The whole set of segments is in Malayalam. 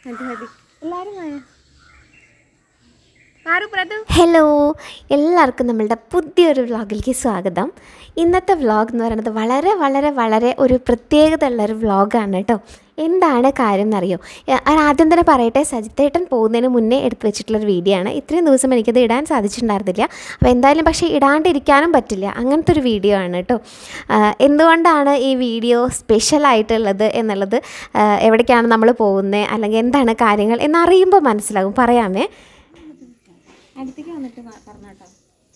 മതി മതി എല്ലാവരും വായ ആരു പ്രതു ഹലോ എല്ലാവർക്കും നമ്മളുടെ പുതിയൊരു വ്ളോഗിലേക്ക് സ്വാഗതം ഇന്നത്തെ വ്ളോഗ് എന്ന് പറയുന്നത് വളരെ വളരെ വളരെ ഒരു പ്രത്യേകത ഉള്ളൊരു വ്ളോഗാണ് കേട്ടോ എന്താണ് കാര്യം എന്നറിയോ ഏ, ഞാൻ ആദ്യം തന്നെ പറയട്ടെ സജിത്തേട്ടൻ പോകുന്നതിന് മുന്നേ എടുത്തു വെച്ചിട്ടുള്ളൊരു വീഡിയോ ആണ് ഇത്രയും ദിവസം എനിക്കത് ഇടാൻ സാധിച്ചിട്ടുണ്ടായിരുന്നില്ല അപ്പോൾ എന്തായാലും പക്ഷേ ഇടാണ്ടിരിക്കാനും പറ്റില്ല അങ്ങനത്തെ ഒരു വീഡിയോ ആണ് കേട്ടോ ആ, എന്തുകൊണ്ടാണ് ഈ വീഡിയോ സ്പെഷ്യലായിട്ടുള്ളത് എന്നുള്ളത് ആ, എവിടേക്കാണ് നമ്മൾ പോകുന്നത് അല്ലെങ്കിൽ എന്താണ് കാര്യങ്ങൾ എന്നറിയുമ്പോൾ മനസ്സിലാകും പറയാമേ അടുത്തേക്ക് വന്നിട്ട് പ- പറഞ്ഞോട്ടോ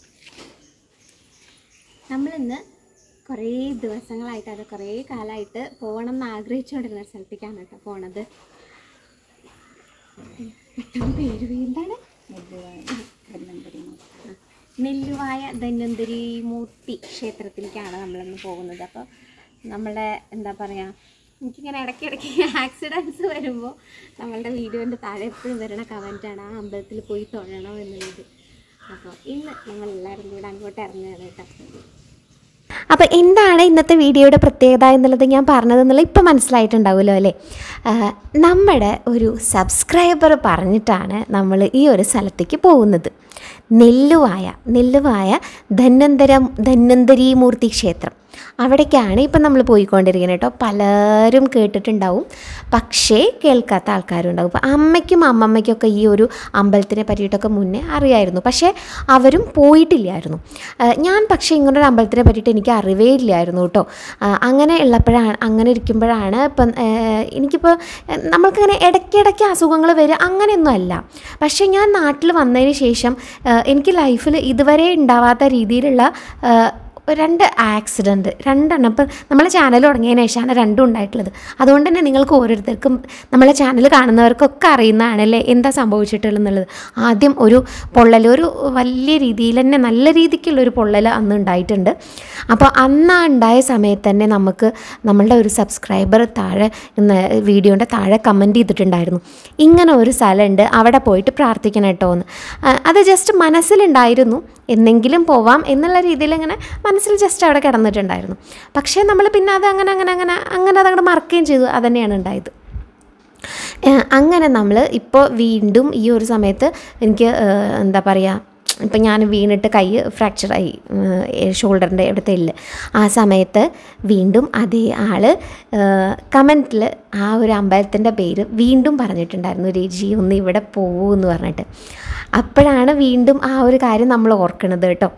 നമ്മളിന്ന് കുറേ ദിവസങ്ങളായിട്ട് അത് കുറേ കാലമായിട്ട് പോകണം എന്ന് ആഗ്രഹിച്ചുകൊണ്ടിരുന്ന സ്ഥലത്തേക്കാണ് കേട്ടോ പോണത് പെട്ടെന്ന് പേര് പോയി. എന്താണ് ആ, നെല്ലുവായ ധന്വന്തരി മൂർത്തി ക്ഷേത്രത്തിലേക്കാണ് നമ്മളിന്ന് പോകുന്നത് അപ്പോൾ നമ്മളെ എന്താ പറയുക എനിക്കിങ്ങനെ ഇടയ്ക്കിടയ്ക്ക് ആക്സിഡൻസ് വരുമ്പോൾ നമ്മളുടെ വീഡിയോൻ്റെ താഴെ എപ്പോഴും വരുന്ന കമൻറ്റാണ് ആ അമ്പലത്തിൽ പോയി തൊഴണം എന്നുള്ളത് അപ്പോൾ ഇന്ന് നമ്മൾ എല്ലാവരും കൂടെ അങ്ങോട്ട് ഇറങ്ങുകയാണ് കേട്ടോ അപ്പോൾ എന്താണ് ഇന്നത്തെ വീഡിയോയുടെ പ്രത്യേകത എന്നുള്ളത് ഞാൻ പറഞ്ഞതെന്നുള്ളത് ഇപ്പം മനസ്സിലായിട്ടുണ്ടാവുമല്ലോ അല്ലേ ആ, നമ്മുടെ ഒരു സബ്സ്ക്രൈബർ പറഞ്ഞിട്ടാണ് നമ്മൾ ഈ ഒരു സ്ഥലത്തേക്ക് പോകുന്നത് നെല്ലുവായ നെല്ലുവായ ധന്വന്തരം ധന്വന്തരി മൂർത്തി ക്ഷേത്രം അവിടേക്കാണ് ഇപ്പം നമ്മൾ പോയിക്കൊണ്ടിരിക്കുന്നത് കേട്ടോ പലരും കേട്ടിട്ടുണ്ടാവും പക്ഷേ കേൾക്കാത്ത ആൾക്കാരും ഉണ്ടാവും ഇപ്പം അമ്മയ്ക്കും അമ്മമ്മയ്ക്കൊക്കെ ഈ ഒരു അമ്പലത്തിനെ പറ്റിയിട്ടൊക്കെ മുന്നേ അറിയായിരുന്നു പക്ഷേ അവരും പോയിട്ടില്ലായിരുന്നു ആ, ഞാൻ പക്ഷേ ഇങ്ങനൊരു അമ്പലത്തിനെ പറ്റിയിട്ട് എനിക്ക് അറിവേ ഇല്ലായിരുന്നു കേട്ടോ ആ, അങ്ങനെ ഉള്ളപ്പോഴാണ് അങ്ങനെ ഇരിക്കുമ്പോഴാണ് ഇപ്പം ആ, എനിക്കിപ്പോൾ ആ, നമ്മൾക്കിങ്ങനെ ഇടയ്ക്കിടയ്ക്ക് അസുഖങ്ങൾ വരിക അങ്ങനെയൊന്നും അല്ല പക്ഷേ ഞാൻ നാട്ടിൽ വന്നതിന് ശേഷം ആ, എനിക്ക് ലൈഫിൽ ഇതുവരെ ഉണ്ടാവാത്ത രീതിയിലുള്ള ആ, രണ്ട് ആക്സിഡൻറ്റ് രണ്ടെണ്ണം ഇപ്പം നമ്മളെ ചാനൽ തുടങ്ങിയതിന് ശേഷമാണ് രണ്ടും ഉണ്ടായിട്ടുള്ളത് അതുകൊണ്ട് തന്നെ നിങ്ങൾക്ക് ഓരോരുത്തർക്കും നമ്മളെ ചാനൽ കാണുന്നവർക്കൊക്കെ അറിയുന്നതാണല്ലേ എന്താ സംഭവിച്ചിട്ടുള്ളത് ആദ്യം ഒരു പൊള്ളൽ ഒരു വലിയ രീതിയിൽ തന്നെ നല്ല രീതിക്കുള്ളൊരു പൊള്ളൽ അന്ന് ഉണ്ടായിട്ടുണ്ട് അപ്പോൾ അന്ന് ആ ഉണ്ടായ സമയത്ത് തന്നെ നമുക്ക് നമ്മളുടെ ഒരു സബ്സ്ക്രൈബർ താഴെ വീഡിയോൻ്റെ താഴെ കമൻറ്റ് ചെയ്തിട്ടുണ്ടായിരുന്നു ഇങ്ങനെ ഒരു സ്ഥലമുണ്ട് അവിടെ പോയിട്ട് പ്രാർത്ഥിക്കണം കേട്ടോ എന്ന് ആ, അത് ജസ്റ്റ് മനസ്സിലുണ്ടായിരുന്നു എന്നെങ്കിലും പോവാം എന്നുള്ള രീതിയിൽ ഇങ്ങനെ മനസ്സിൽ ജസ്റ്റ് അവിടെ കിടന്നിട്ടുണ്ടായിരുന്നു പക്ഷേ നമ്മൾ പിന്നെ അത് അങ്ങനെ അങ്ങനെ അങ്ങനെ അങ്ങനെ അതങ്ങോട്ട് മറക്കുകയും ചെയ്തു അതന്നെയാണ് ഉണ്ടായത് ഏഹ് അങ്ങനെ നമ്മൾ ഇപ്പോൾ വീണ്ടും ഈ ഒരു സമയത്ത് എനിക്ക് ഏഹ് എന്താ പറയുക ഇപ്പം ഞാൻ വീണിട്ട് കൈ ഫ്രാക്ചറായി ഷോൾഡറിൻ്റെ ഇവിടുത്തെ എല്ല് ആ സമയത്ത് വീണ്ടും അതേ ആൾ കമൻറ്റിൽ ആ ഒരു അമ്പലത്തിൻ്റെ പേര് വീണ്ടും പറഞ്ഞിട്ടുണ്ടായിരുന്നു രജി ഒന്ന് ഇവിടെ പോകൂ എന്ന് പറഞ്ഞിട്ട് അപ്പോഴാണ് വീണ്ടും ആ ഒരു കാര്യം നമ്മൾ ഓർക്കണത് കേട്ടോ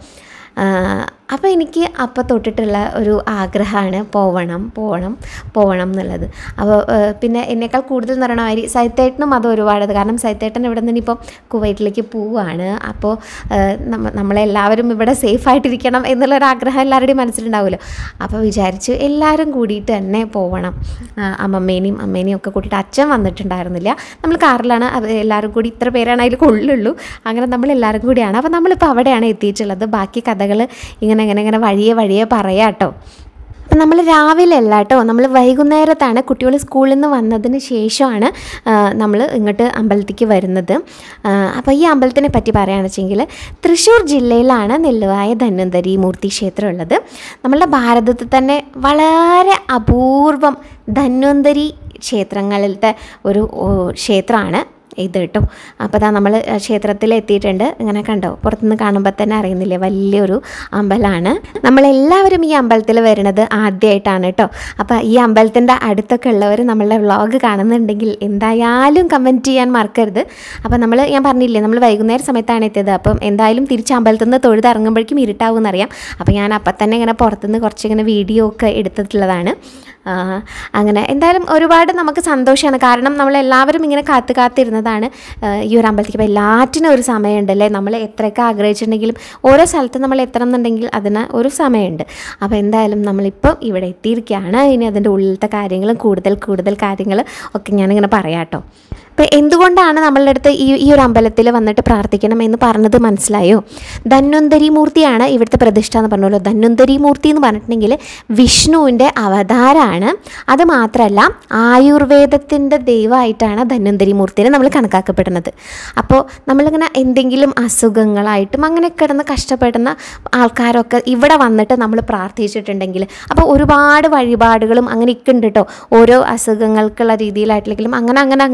അപ്പോൾ എനിക്ക് അപ്പോൾ തൊട്ടിട്ടുള്ള ഒരു ആഗ്രഹമാണ് പോവണം പോവണം പോവണം എന്നുള്ളത് അപ്പോൾ പിന്നെ എന്നേക്കാൾ കൂടുതൽ എന്ന് പറയണ മാതിരി സൈത്തേട്ടനും അത് ഒരുപാട് കാരണം സൈത്തേട്ടൻ ഇവിടെ നിന്ന് ഇപ്പം കുവൈറ്റിലേക്ക് പോവുകയാണ് അപ്പോൾ നമ്മ നമ്മളെല്ലാവരും ഇവിടെ സേഫ് ആയിട്ടിരിക്കണം എന്നുള്ളൊരു ആഗ്രഹം എല്ലാവരുടെയും മനസ്സിലുണ്ടാവുമല്ലോ അപ്പോൾ വിചാരിച്ചു എല്ലാവരും കൂടിയിട്ട് തന്നെ പോവണം ആ, അമ്മമ്മേനെയും അമ്മേനെയും ഒക്കെ കൂട്ടിയിട്ട് അച്ഛൻ വന്നിട്ടുണ്ടായിരുന്നില്ല നമ്മൾ കാറിലാണ് അത് എല്ലാവരും കൂടി ഇത്ര പേരാണ് അതിൽ കൊള്ളുള്ളൂ അങ്ങനെ നമ്മൾ എല്ലാവരും കൂടിയാണ് അപ്പോൾ നമ്മളിപ്പോൾ അവിടെയാണ് എത്തിയിട്ടുള്ളത് ബാക്കി കഥകൾ ഇങ്ങനെ ഇങ്ങനെ ഇങ്ങനെ വഴിയെ വഴിയെ പറയാം കേട്ടോ അപ്പം നമ്മൾ രാവിലെ അല്ല കേട്ടോ നമ്മൾ വൈകുന്നേരത്താണ് കുട്ടികൾ സ്കൂളിൽ നിന്ന് വന്നതിന് ശേഷമാണ് നമ്മൾ ഇങ്ങോട്ട് അമ്പലത്തേക്ക് വരുന്നത് അപ്പോൾ ഈ അമ്പലത്തിനെ പറ്റി പറയുകയാണെന്ന് വെച്ചെങ്കിൽ തൃശ്ശൂർ ജില്ലയിലാണ് നെല്ലുവായ ധന്വന്തരി മൂർത്തി ക്ഷേത്രം ഉള്ളത് നമ്മളുടെ ഭാരതത്തിൽ തന്നെ വളരെ അപൂർവം ധന്വന്തരി ക്ഷേത്രങ്ങളിലത്തെ ഒരു ഓ, ക്ഷേത്രമാണ് ഇത് കേട്ടോ അപ്പോൾ അതാ നമ്മൾ ക്ഷേത്രത്തിൽ എത്തിയിട്ടുണ്ട് ഇങ്ങനെ കണ്ടോ പുറത്തുനിന്ന് കാണുമ്പോൾ തന്നെ അറിയുന്നില്ലേ വലിയൊരു അമ്പലമാണ് നമ്മളെല്ലാവരും ഈ അമ്പലത്തിൽ വരുന്നത് ആദ്യമായിട്ടാണ് കേട്ടോ അപ്പോൾ ഈ അമ്പലത്തിൻ്റെ അടുത്തൊക്കെ ഉള്ളവർ നമ്മളുടെ വ്ളോഗ് കാണുന്നുണ്ടെങ്കിൽ എന്തായാലും കമൻറ്റ് ചെയ്യാൻ മറക്കരുത് അപ്പോൾ നമ്മൾ ഞാൻ പറഞ്ഞില്ലേ നമ്മൾ വൈകുന്നേരം സമയത്താണ് എത്തിയത് അപ്പം എന്തായാലും തിരിച്ച് അമ്പലത്തിൽ നിന്ന് തൊഴുത് ഇറങ്ങുമ്പോഴേക്കും ഇരുട്ടാവും എന്നറിയാം അപ്പോൾ ഞാൻ അപ്പം തന്നെ ഇങ്ങനെ പുറത്തുനിന്ന് കുറച്ചിങ്ങനെ വീഡിയോ ഒക്കെ എടുത്തിട്ടുള്ളതാണ് ആ, അങ്ങനെ എന്തായാലും ഒരുപാട് നമുക്ക് സന്തോഷമാണ് കാരണം നമ്മളെല്ലാവരും ഇങ്ങനെ കാത്ത് കാത്തിരുന്നതാണ് ആ, ഈ ഒരു അമ്പലത്തിലേക്ക് അപ്പോൾ എല്ലാറ്റിനും ഒരു സമയമുണ്ടല്ലേ നമ്മൾ എത്രയൊക്കെ ആഗ്രഹിച്ചിട്ടുണ്ടെങ്കിലും ഓരോ സ്ഥലത്ത് നമ്മൾ എത്തണം എന്നുണ്ടെങ്കിൽ അതിന് ഒരു സമയമുണ്ട് അപ്പോൾ എന്തായാലും നമ്മളിപ്പം ഇവിടെ എത്തിയിരിക്കുകയാണ് ഇനി അതിൻ്റെ ഉള്ളിലത്തെ കാര്യങ്ങളും കൂടുതൽ കൂടുതൽ കാര്യങ്ങൾ ഒക്കെ ഞാനിങ്ങനെ പറയാം കേട്ടോ അപ്പോൾ എന്തുകൊണ്ടാണ് നമ്മളുടെ അടുത്ത് ഈ ഈ ഒരു അമ്പലത്തിൽ വന്നിട്ട് പ്രാർത്ഥിക്കണം എന്ന് പറഞ്ഞത് മനസ്സിലായോ ധന്വന്തരി മൂർത്തിയാണ് ഇവിടുത്തെ പ്രതിഷ്ഠ എന്ന് പറഞ്ഞല്ലോ ധന്വന്തരി മൂർത്തി എന്ന് പറഞ്ഞിട്ടുണ്ടെങ്കിൽ വിഷ്ണുവിൻ്റെ അവതാരമാണ് അത് മാത്രമല്ല ആയുർവേദത്തിൻ്റെ ദൈവമായിട്ടാണ് ധന്വന്തരി മൂർത്തിനെ നമ്മൾ കണക്കാക്കപ്പെടുന്നത് അപ്പോൾ നമ്മളിങ്ങനെ എന്തെങ്കിലും അസുഖങ്ങളായിട്ടും അങ്ങനെ കിടന്ന് കഷ്ടപ്പെടുന്ന ആൾക്കാരൊക്കെ ഇവിടെ വന്നിട്ട് നമ്മൾ പ്രാർത്ഥിച്ചിട്ടുണ്ടെങ്കിൽ അപ്പോൾ ഒരുപാട് വഴിപാടുകളും അങ്ങനെയൊക്കെ ഉണ്ട് കേട്ടോ ഓരോ അസുഖങ്ങൾക്കുള്ള രീതിയിലായിട്ടില്ലെങ്കിലും അങ്ങനെ അങ്ങനെ അങ്ങനെ പല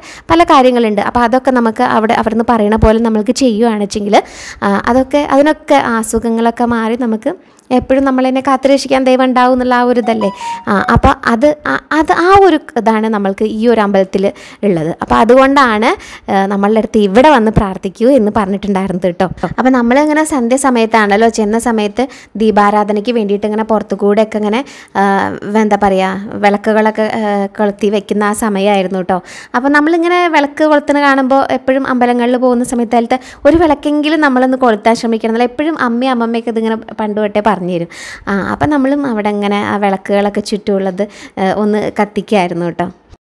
പല കാര്യങ്ങളുണ്ട് അപ്പോൾ അതൊക്കെ നമുക്ക് അവിടെ അവിടുന്ന് പറയണ പോലെ നമ്മൾക്ക് ചെയ്യുകയാണെന്ന് വെച്ചെങ്കിൽ അതൊക്കെ അതിനൊക്കെ ആ അസുഖങ്ങളൊക്കെ മാറി നമുക്ക് എപ്പോഴും നമ്മളതിനെ കാത്തുരക്ഷിക്കാൻ ദൈവം ഉണ്ടാവും എന്നുള്ള ആ ഒരു ഇതല്ലേ ആ അപ്പോൾ അത് ആ- അത് ആ ഒരു ഇതാണ് നമ്മൾക്ക് ഈ ഒരു അമ്പലത്തിൽ ഉള്ളത് അപ്പോൾ അതുകൊണ്ടാണ് ആ, നമ്മളുടെ അടുത്ത് ഇവിടെ വന്ന് പ്രാർത്ഥിക്കൂ എന്ന് പറഞ്ഞിട്ടുണ്ടായിരുന്നത് കേട്ടോ അപ്പോൾ നമ്മളിങ്ങനെ സന്ധ്യ സമയത്താണല്ലോ ചെന്ന സമയത്ത് ദീപാരാധനയ്ക്ക് വേണ്ടിയിട്ട് ഇങ്ങനെ പുറത്തു കൂടെ ഒക്കെ ഇങ്ങനെ ആ, എന്താ പറയുക വിളക്കുകളൊക്കെ ആ, കൊളുത്തി വെക്കുന്ന ആ സമയമായിരുന്നു കേട്ടോ അപ്പോൾ നമ്മളിങ്ങനെ വിളക്ക് കൊളുത്തുന്ന കാണുമ്പോൾ എപ്പോഴും അമ്പലങ്ങളിൽ പോകുന്ന സമയത്താലത്തെ ഒരു വിളക്കെങ്കിലും നമ്മളൊന്ന് കൊളുത്താൻ ശ്രമിക്കണം എന്നല്ല എപ്പോഴും അമ്മയും അമ്മമ്മയൊക്കെ ഇതിങ്ങനെ പണ്ട് തൊട്ടേ പറഞ്ഞു തരും ആ അപ്പം നമ്മളും അവിടെ ഇങ്ങനെ ആ വിളക്കുകളൊക്കെ ചുറ്റുമുള്ളത് ആ, ഒന്ന് കത്തിക്കായിരുന്നു കേട്ടോ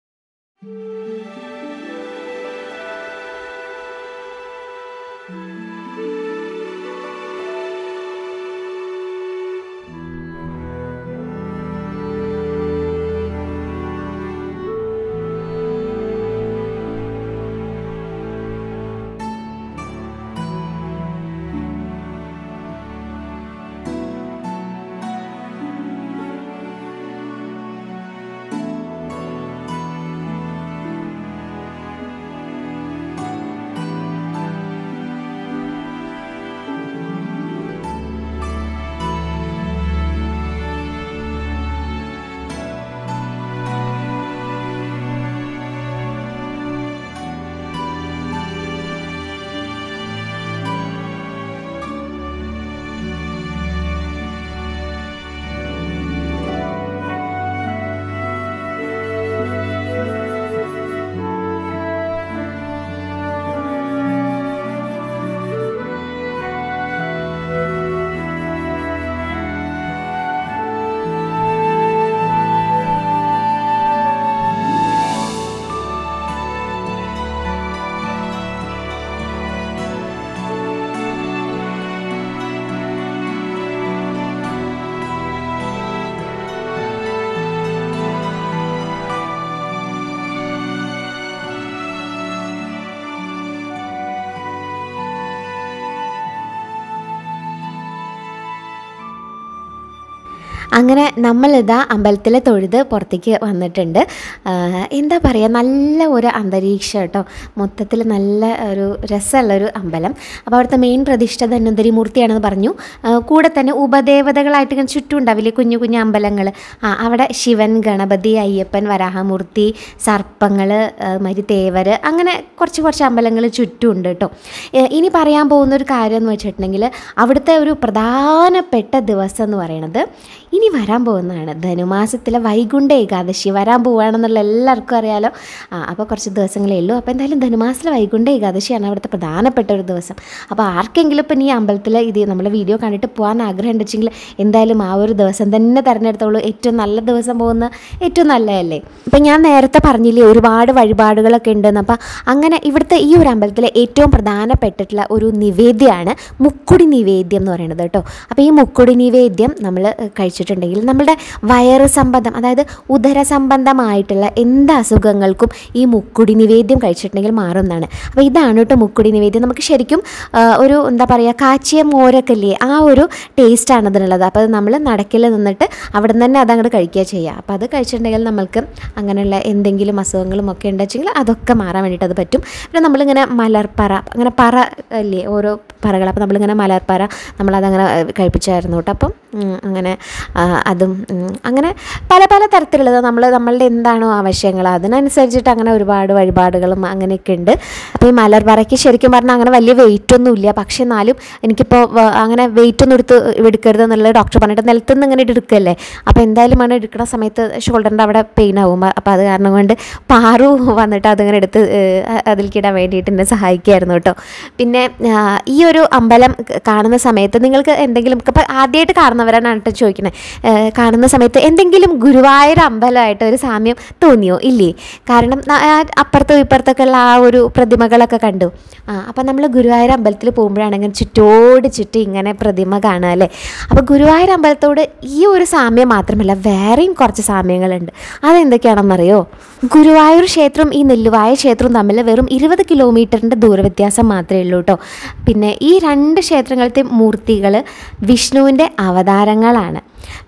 അങ്ങനെ നമ്മളിതാ അമ്പലത്തിൽ തൊഴുത് പുറത്തേക്ക് വന്നിട്ടുണ്ട് ആ, എന്താ പറയുക നല്ല ഒരു അന്തരീക്ഷം കേട്ടോ മൊത്തത്തിൽ നല്ല ഒരു രസമുള്ളൊരു അമ്പലം അപ്പോൾ അവിടുത്തെ മെയിൻ പ്രതിഷ്ഠ ധന്വന്തരി മൂർത്തിയാണെന്ന് പറഞ്ഞു ആ, കൂടെ തന്നെ ഉപദേവതകളായിട്ട് ഇങ്ങനെ ചുറ്റും ഉണ്ടാവില്ലേ കുഞ്ഞു കുഞ്ഞു അമ്പലങ്ങൾ ആ അവിടെ ശിവൻ ഗണപതി അയ്യപ്പൻ വരാഹമൂർത്തി സർപ്പങ്ങൾ മരി തേവർ അങ്ങനെ കുറച്ച് കുറച്ച് അമ്പലങ്ങൾ ചുറ്റുമുണ്ട് കേട്ടോ ഏ, ഇനി പറയാൻ പോകുന്ന ഒരു കാര്യം എന്ന് വെച്ചിട്ടുണ്ടെങ്കിൽ അവിടുത്തെ ഒരു പ്രധാനപ്പെട്ട ദിവസം എന്ന് പറയുന്നത് ഇനി വരാൻ പോകുന്നതാണ് ധനുമാസത്തിലെ വൈകുണ്ഠ ഏകാദശി വരാൻ പോവുകയാണെന്നുള്ള എല്ലാവർക്കും അറിയാലോ ആ അപ്പോൾ കുറച്ച് ദിവസങ്ങളേ ഉള്ളൂ അപ്പോൾ എന്തായാലും ധനുമാസത്തിലെ വൈകുണ്ഠ ഏകാദശിയാണ് അവിടുത്തെ പ്രധാനപ്പെട്ട ഒരു ദിവസം അപ്പോൾ ആർക്കെങ്കിലും ഇപ്പം ഈ അമ്പലത്തിൽ ഇത് നമ്മൾ വീഡിയോ കണ്ടിട്ട് പോകാൻ ആഗ്രഹം ഉണ്ടെങ്കിൽ എന്തായാലും ആ ഒരു ദിവസം തന്നെ തിരഞ്ഞെടുത്തോളൂ ഏറ്റവും നല്ല ദിവസം പോകുന്ന ഏറ്റവും നല്ലതല്ലേ ഇപ്പം ഞാൻ നേരത്തെ പറഞ്ഞില്ലേ ഒരുപാട് വഴിപാടുകളൊക്കെ ഉണ്ടെന്ന് അപ്പം അങ്ങനെ ഇവിടുത്തെ ഈ ഒരു അമ്പലത്തിലെ ഏറ്റവും പ്രധാനപ്പെട്ടിട്ടുള്ള ഒരു നിവേദ്യമാണ് മുക്കുടി നിവേദ്യം എന്ന് പറയുന്നത് കേട്ടോ അപ്പോൾ ഈ മുക്കുടി നിവേദ്യം നമ്മൾ കഴിച്ചിട്ടുണ്ടെങ്കിൽ നമ്മുടെ വയറ് സംബന്ധം അതായത് ഉദര സംബന്ധമായിട്ടുള്ള എന്ത് അസുഖങ്ങൾക്കും ഈ മുക്കുടി നിവേദ്യം കഴിച്ചിട്ടുണ്ടെങ്കിൽ മാറുന്നതാണ് അപ്പോൾ ഇതാണ് കേട്ടോ മുക്കുടി നിവേദ്യം നമുക്ക് ശരിക്കും ആ, ഒരു എന്താ പറയുക കാച്ചിയ മോരൊക്കെ ഇല്ലേ ആ ഒരു ടേസ്റ്റാണ് ഇതിനുള്ളത് അപ്പോൾ നമ്മൾ നടക്കിൽ നിന്നിട്ട് അവിടെ നിന്ന് തന്നെ അതങ്ങോട്ട് കഴിക്കുക ചെയ്യുക അപ്പോൾ അത് കഴിച്ചിട്ടുണ്ടെങ്കിൽ നമ്മൾക്ക് അങ്ങനെയുള്ള എന്തെങ്കിലും അസുഖങ്ങളും ഒക്കെ ഉണ്ടെച്ചെങ്കിൽ അതൊക്കെ മാറാൻ വേണ്ടിയിട്ട് അത് പറ്റും പിന്നെ നമ്മളിങ്ങനെ മലർപ്പറ അങ്ങനെ പറ അല്ലേ ഓരോ പറകൾ അപ്പോൾ നമ്മളിങ്ങനെ മലർപ്പറ നമ്മളതങ്ങനെ ഏഹ്, കഴിപ്പിച്ചായിരുന്നു കേട്ടോ അപ്പം ഉം, അങ്ങനെ ആ, അതും ഉം, അങ്ങനെ പല പല തരത്തിലുള്ളത് നമ്മൾ നമ്മളുടെ എന്താണോ ആവശ്യങ്ങൾ അതിനനുസരിച്ചിട്ട് അങ്ങനെ ഒരുപാട് വഴിപാടുകളും അങ്ങനെയൊക്കെ ഉണ്ട് അപ്പോൾ ഈ മലർപ്പറയ്ക്ക് ശരിക്കും പറഞ്ഞാൽ അങ്ങനെ വലിയ വെയിറ്റ് ഒന്നും ഇല്ല പക്ഷേ എന്നാലും എനിക്കിപ്പോൾ വ- അങ്ങനെ വെയിറ്റ് ഒന്നും എടുത്ത് എടുക്കരുത് എന്നുള്ളത് ഡോക്ടർ പറഞ്ഞിട്ട് നിലത്തുനിന്ന് ഇങ്ങനെ എടുക്കല്ലേ അപ്പോൾ എന്തായാലും ആണ് എടുക്കുന്ന സമയത്ത് ഷോൾഡറിൻ്റെ അവിടെ പെയിൻ ആവും അപ്പോൾ അത് കാരണം കൊണ്ട് പാറു വന്നിട്ട് അതിങ്ങനെ എടുത്ത് ഏഹ്, അതിലേക്കിടാൻ വേണ്ടിയിട്ട് എന്നെ സഹായിക്കുമായിരുന്നു കേട്ടോ പിന്നെ ആ, ഈ ഒരു അമ്പലം ക- കാണുന്ന സമയത്ത് നിങ്ങൾക്ക് എന്തെങ്കിലും ഇപ്പം ആദ്യമായിട്ട് കാണുന്നവരാണ് കേട്ടോ ചോദിക്കുന്നത് കാണുന്ന സമയത്ത് എന്തെങ്കിലും ഗുരുവായൂർ അമ്പലമായിട്ട് ഒരു സാമ്യം തോന്നിയോ ഇല്ലേ കാരണം ന- ആ അപ്പുറത്തും ഇപ്പുറത്തൊക്കെ ഉള്ള ആ ഒരു പ്രതിമകളൊക്കെ കണ്ടു ആ അപ്പം നമ്മൾ ഗുരുവായൂർ അമ്പലത്തിൽ പോകുമ്പോഴാണെങ്കിൽ ചുറ്റോട് ചുറ്റും ഇങ്ങനെ പ്രതിമ കാണുക അല്ലേ അപ്പോൾ ഗുരുവായൂർ അമ്പലത്തോട് ഈ ഒരു സാമ്യം മാത്രമല്ല വേറെയും കുറച്ച് സാമ്യങ്ങളുണ്ട് അതെന്തൊക്കെയാണെന്നറിയോ ഗുരുവായൂർ ക്ഷേത്രവും ഈ നെല്ലുവായ ക്ഷേത്രവും തമ്മിൽ വെറും ഇരുപത് കിലോമീറ്ററിൻ്റെ ദൂരവ്യത്യാസം മാത്രമേ ഉള്ളൂ കേട്ടോ പിന്നെ ഈ രണ്ട് ക്ഷേത്രങ്ങളിലത്തെ മൂർത്തികൾ വിഷ്ണുവിൻ്റെ അവതാരങ്ങളാണ്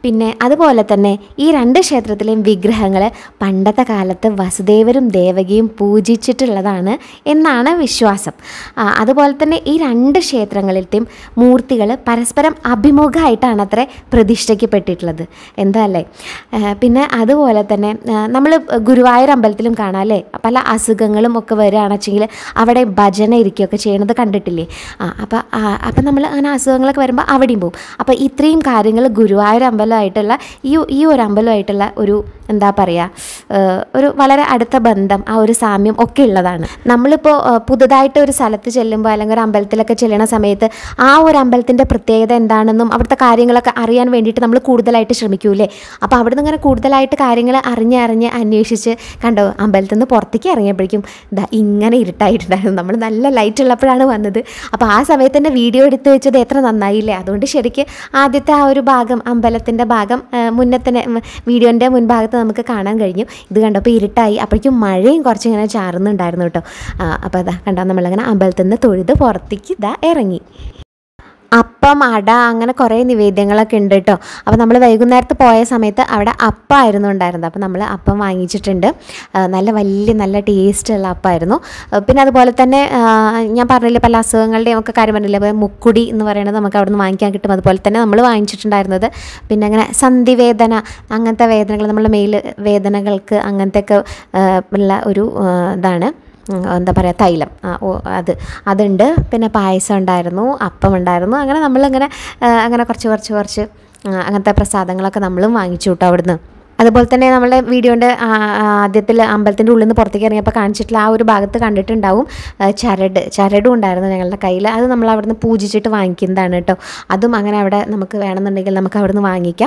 പിന്നെ അതുപോലെ തന്നെ ഈ രണ്ട് ക്ഷേത്രത്തിലെയും വിഗ്രഹങ്ങൾ പണ്ടത്തെ കാലത്ത് വസുദേവരും ദേവകിയും പൂജിച്ചിട്ടുള്ളതാണ് എന്നാണ് വിശ്വാസം ആ, അതുപോലെ തന്നെ ഈ രണ്ട് ക്ഷേത്രങ്ങളിലത്തെയും മൂർത്തികൾ പരസ്പരം അഭിമുഖമായിട്ടാണ് അത്ര പ്രതിഷ്ഠിക്കപ്പെട്ടിട്ടുള്ളത് എന്താ അല്ലേ ആ, പിന്നെ അതുപോലെ തന്നെ നമ്മൾ ഗുരുവായൂർ അമ്പലത്തിലും കാണാം അല്ലേ പല അസുഖങ്ങളും ഒക്കെ വരികയാണെന്ന് വെച്ചെങ്കിൽ അവിടെ ഭജന ഇരിക്കുകയൊക്കെ ചെയ്യണത് കണ്ടിട്ടില്ലേ ആ അപ്പോൾ അപ്പം നമ്മൾ അങ്ങനെ അസുഖങ്ങളൊക്കെ വരുമ്പോൾ അവിടെയും പോകും അപ്പോൾ ഇത്രയും കാര്യങ്ങൾ ഗുരുവായൂർ അമ്പലമായിട്ടുള്ള ഈ ഈ ഒരു അമ്പലമായിട്ടുള്ള ഒരു എന്താ പറയുക ഒരു വളരെ അടുത്ത ബന്ധം ആ ഒരു സാമ്യം ഒക്കെ ഉള്ളതാണ് നമ്മളിപ്പോൾ ഏഹ്, പുതുതായിട്ട് ഒരു സ്ഥലത്ത് ചെല്ലുമ്പോൾ അല്ലെങ്കിൽ ഒരു അമ്പലത്തിലൊക്കെ ചെല്ലുന്ന സമയത്ത് ആ ഒരു അമ്പലത്തിൻ്റെ പ്രത്യേകത എന്താണെന്നും അവിടുത്തെ കാര്യങ്ങളൊക്കെ അറിയാൻ വേണ്ടിയിട്ട് നമ്മൾ കൂടുതലായിട്ട് ശ്രമിക്കൂലേ അപ്പോൾ അവിടെ നിന്ന് ഇങ്ങനെ കൂടുതലായിട്ട് കാര്യങ്ങൾ അറിഞ്ഞ് അറിഞ്ഞ് അന്വേഷിച്ച് കണ്ടോ അമ്പലത്തിൽ നിന്ന് പുറത്തേക്ക് ഇറങ്ങിയപ്പോഴേക്കും ഇതാ ഇങ്ങനെ ഇരുട്ടായിട്ടുണ്ടായിരുന്നു നമ്മൾ നല്ല ലൈറ്റ് ഉള്ളപ്പോഴാണ് വന്നത് അപ്പോൾ ആ സമയത്ത് തന്നെ വീഡിയോ എടുത്ത് വെച്ചത് എത്ര നന്നായില്ലേ അതുകൊണ്ട് ശരിക്ക് ആദ്യത്തെ ആ ഒരു ഭാഗം അമ്പലത്തിൻ്റെ ഭാഗം ആ, മുന്നേ തന്നെ വീഡിയോൻ്റെ മുൻഭാഗത്ത് നമുക്ക് കാണാൻ കഴിഞ്ഞു ഇത് കണ്ടപ്പോൾ ഇരുട്ടായി അപ്പോഴേക്കും മഴയും കുറച്ച് ഇങ്ങനെ ചാറുന്നുണ്ടായിരുന്നു കേട്ടോ ആ, അപ്പോൾ അതാ കണ്ടോ നമ്മളങ്ങനെ അമ്പലത്തിൽ നിന്ന് തൊഴുത് പുറത്തേക്ക് ഇതാ ഇറങ്ങി അപ്പം അട അങ്ങനെ കുറേ നിവേദ്യങ്ങളൊക്കെ ഉണ്ട് കേട്ടോ അപ്പോൾ നമ്മൾ വൈകുന്നേരത്ത് പോയ സമയത്ത് അവിടെ അപ്പമായിരുന്നു ഉണ്ടായിരുന്നത് അപ്പോൾ നമ്മൾ അപ്പം വാങ്ങിച്ചിട്ടുണ്ട് ആ, നല്ല വലിയ നല്ല ടേസ്റ്റുള്ള അപ്പമായിരുന്നു ആ, പിന്നെ അതുപോലെ തന്നെ ആ, ഞാൻ പറഞ്ഞില്ലേ പല അസുഖങ്ങളുടെയും ഒക്കെ കാര്യം പറഞ്ഞില്ലേ അപ്പോൾ മുക്കുടി എന്ന് പറയുന്നത് നമുക്ക് അവിടെ നിന്ന് വാങ്ങിക്കാൻ കിട്ടും അതുപോലെ തന്നെ നമ്മൾ വാങ്ങിച്ചിട്ടുണ്ടായിരുന്നത് പിന്നെ അങ്ങനെ സന്ധിവേദന അങ്ങനത്തെ വേദനകൾ നമ്മളുടെ മെയിൽ വേദനകൾക്ക് അങ്ങനത്തെയൊക്കെ ആ, ഉള്ള ഒരു ആ, ഇതാണ് ഉം, എന്താ പറയുക തൈലം ആ, ഓ അത് അതുണ്ട് പിന്നെ പായസം ഉണ്ടായിരുന്നു അപ്പം ഉണ്ടായിരുന്നു അങ്ങനെ നമ്മളിങ്ങനെ ആ, അങ്ങനെ കുറച്ച് കുറച്ച് കുറച്ച് ആ, അങ്ങനത്തെ പ്രസാദങ്ങളൊക്കെ നമ്മളും വാങ്ങിച്ചു കേട്ടോ അവിടുന്ന് അതുപോലെ തന്നെ നമ്മളെ വീഡിയോൻ്റെ ആദ്യത്തിൽ അമ്പലത്തിൻ്റെ ഉള്ളിൽ നിന്ന് പുറത്തേക്ക് ഇറങ്ങിയപ്പോൾ കാണിച്ചിട്ടുള്ള ആ ഒരു ഭാഗത്ത് കണ്ടിട്ടുണ്ടാവും ആ, ചരട് ചരടും ഉണ്ടായിരുന്നു ഞങ്ങളുടെ കയ്യിൽ അത് നമ്മൾ അവിടുന്ന് പൂജിച്ചിട്ട് വാങ്ങിക്കുന്നതാണ് കേട്ടോ അതും അങ്ങനെ അവിടെ നമുക്ക് വേണമെന്നുണ്ടെങ്കിൽ നമുക്ക് അവിടുന്ന് വാങ്ങിക്കാം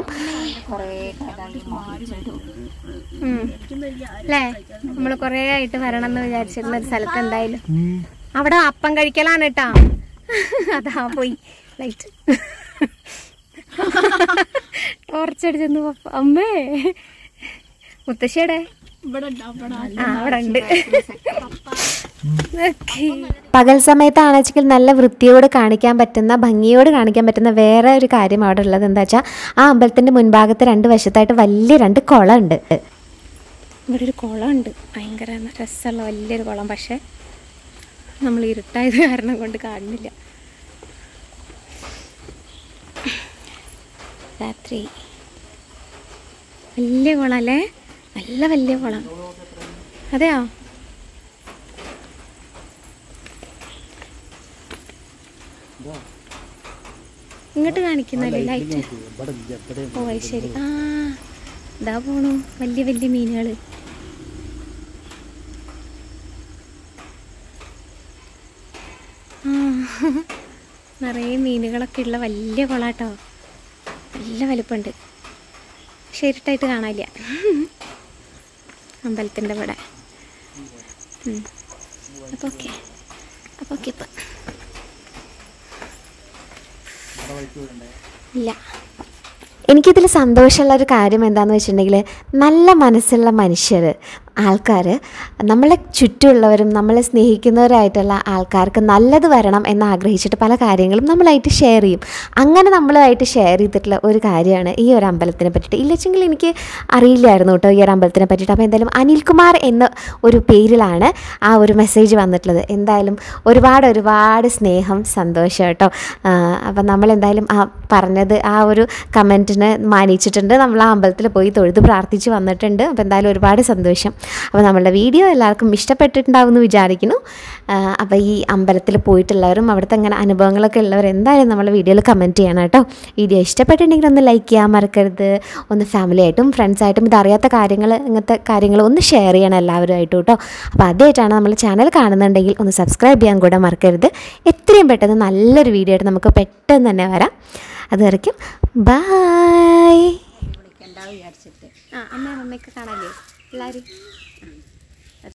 അല്ലേ നമ്മൾ കുറേ ആയിട്ട് വരണം എന്ന് വിചാരിച്ചിരുന്ന ഒരു സ്ഥലത്ത് എന്തായാലും അവിടെ അപ്പം കഴിക്കലാണ് കേട്ടാ അതാ പോയി ലൈറ്റ് ടോർച്ചടിച്ചെന്ന് പപ്പ അമ്മേ മുത്തശ്ശിയുടെ ആ അവിടെ ഉണ്ട് Okay. പകൽ സമയത്താണെച്ചെങ്കിൽ നല്ല വൃത്തിയോട് കാണിക്കാൻ പറ്റുന്ന ഭംഗിയോട് കാണിക്കാൻ പറ്റുന്ന വേറെ ഒരു കാര്യം അവിടെ ഉള്ളത് എന്താ വെച്ചാൽ ആ അമ്പലത്തിൻ്റെ മുൻഭാഗത്ത് രണ്ട് വശത്തായിട്ട് വലിയ രണ്ട് കുളം ഉണ്ട് ഇവിടെ ഒരു കുളമുണ്ട് ഭയങ്കര രസമുള്ള വലിയൊരു കുളം പക്ഷെ നമ്മൾ ഇരുട്ടായത് കാരണം കൊണ്ട് കാണുന്നില്ല രാത്രി വലിയ കുളം അല്ലേ നല്ല വലിയ കുളം അതെയോ ഇങ്ങോട്ട് കാണിക്കുന്നല്ലേ ലൈറ്റ് ഓ അത് ശരി ആ ഇതാ പോണു വലിയ വലിയ മീനുകൾ നിറയെ മീനുകളൊക്കെ ഉള്ള വലിയ കുളാട്ടോ നല്ല വലിപ്പമുണ്ട് പക്ഷെ ഇരുട്ടായിട്ട് കാണാനില്ല അമ്പലത്തിൻ്റെ ഇവിടെ അപ്പോൾ ഓക്കെ അപ്പോൾ ഓക്കെ ഇപ്പം ഇല്ല എനിക്കിതിൽ സന്തോഷമുള്ള ഒരു കാര്യം എന്താണെന്ന് വെച്ചിട്ടുണ്ടെങ്കിൽ നല്ല മനസ്സുള്ള മനുഷ്യർ ആൾക്കാർ നമ്മളെ ചുറ്റുമുള്ളവരും നമ്മളെ സ്നേഹിക്കുന്നവരായിട്ടുള്ള ആൾക്കാർക്ക് നല്ലത് വരണം എന്ന് ആഗ്രഹിച്ചിട്ട് പല കാര്യങ്ങളും നമ്മളായിട്ട് ഷെയർ ചെയ്യും അങ്ങനെ നമ്മളായിട്ട് ഷെയർ ചെയ്തിട്ടുള്ള ഒരു കാര്യമാണ് ഈ ഒരു അമ്പലത്തിനെ പറ്റിയിട്ട് ഇല്ലച്ചെങ്കിൽ എനിക്ക് അറിയില്ലായിരുന്നു കേട്ടോ ഈ ഒരു അമ്പലത്തിനെ പറ്റിയിട്ട് അപ്പോൾ എന്തായാലും അനിൽകുമാർ എന്ന ഒരു പേരിലാണ് ആ ഒരു മെസ്സേജ് വന്നിട്ടുള്ളത് എന്തായാലും ഒരുപാട് ഒരുപാട് സ്നേഹം സന്തോഷം കേട്ടോ അപ്പം നമ്മൾ എന്തായാലും ആ പറഞ്ഞത് ആ ഒരു കമൻറ്റിന് മാനിച്ചിട്ടുണ്ട് നമ്മൾ ആ അമ്പലത്തിൽ പോയി തൊഴുത് പ്രാർത്ഥിച്ച് വന്നിട്ടുണ്ട് അപ്പോൾ എന്തായാലും ഒരുപാട് സന്തോഷം അപ്പോൾ നമ്മളുടെ വീഡിയോ എല്ലാവർക്കും ഇഷ്ടപ്പെട്ടിട്ടുണ്ടാവും എന്ന് വിചാരിക്കുന്നു അപ്പോൾ ഈ അമ്പലത്തിൽ പോയിട്ടുള്ളവരും അവിടുത്തെ അങ്ങനെ അനുഭവങ്ങളൊക്കെ ഉള്ളവർ എന്തായാലും നമ്മളെ വീഡിയോയിൽ കമൻറ്റ് ചെയ്യണം കേട്ടോ വീഡിയോ ഇഷ്ടപ്പെട്ടിട്ടുണ്ടെങ്കിൽ ഒന്ന് ലൈക്ക് ചെയ്യാൻ മറക്കരുത് ഒന്ന് ഫാമിലി ആയിട്ടും ഫ്രണ്ട്സായിട്ടും ഇതറിയാത്ത കാര്യങ്ങൾ ഇങ്ങനത്തെ കാര്യങ്ങൾ ഒന്ന് ഷെയർ ചെയ്യണം എല്ലാവരുമായിട്ടും കേട്ടോ അപ്പോൾ ആദ്യമായിട്ടാണ് നമ്മൾ ചാനൽ കാണുന്നുണ്ടെങ്കിൽ ഒന്ന് സബ്സ്ക്രൈബ് ചെയ്യാൻ കൂടെ മറക്കരുത് എത്രയും പെട്ടെന്ന് നല്ലൊരു വീഡിയോ ആയിട്ട് നമുക്ക് പെട്ടെന്ന് തന്നെ വരാം അതുവരയ്ക്കും ബായ് ആ അമ്മ അമ്മയൊക്കെ കാണാല്ലേ എല്ലാവരും